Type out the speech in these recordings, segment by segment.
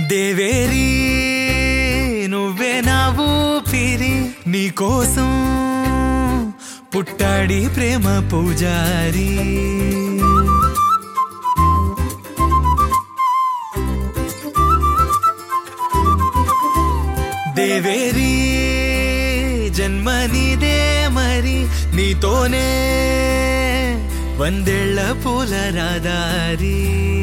దేవేరి నువ్వే నా ఊపిరి నీకోసం పుట్టాడి ప్రేమ పూజారి దేవేరి జన్మనిదే మరి నీతోనే వందేళ్ల పూల రాదారి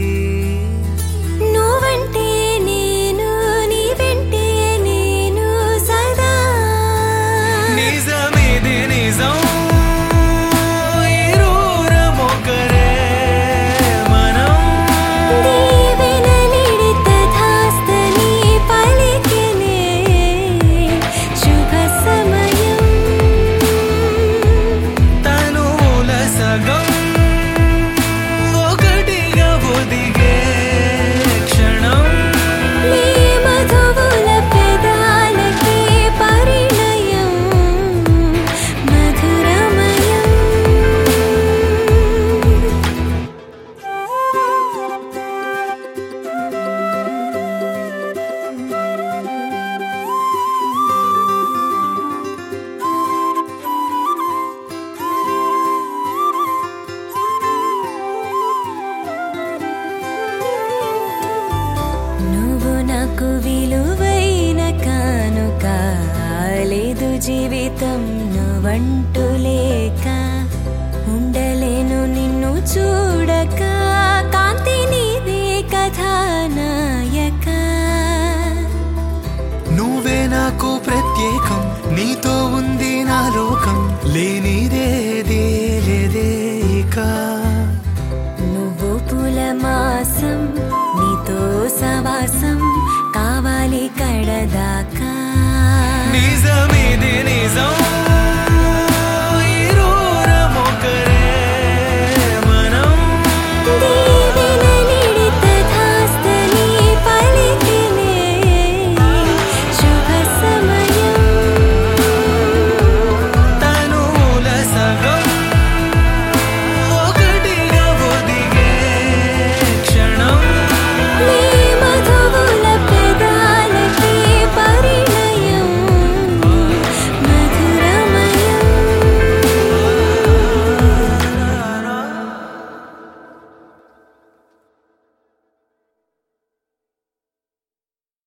నువ్వంటే నేను నీ వెంటే నేను సదా నిజమిది నిజం ఇరువురమొకరే మనం దీవెన నిడిత ధాస్తని పలికినే శుభ సమయం తనుల సగం ఒకటిగా ఒదిగే క్షణం నీ మధువుల పెదాలకి పరిణయం మధురమయం నువ్వు నాకు విలువైన కానుక లేదు జీవితం నువ్వంటూ లేక ఉండలేను నిన్ను చూడక కాంతి నీదే కథానాయక నువ్వే నాకు ప్రత్యేకం నీతో ఉంది నా లోకం లేనిదే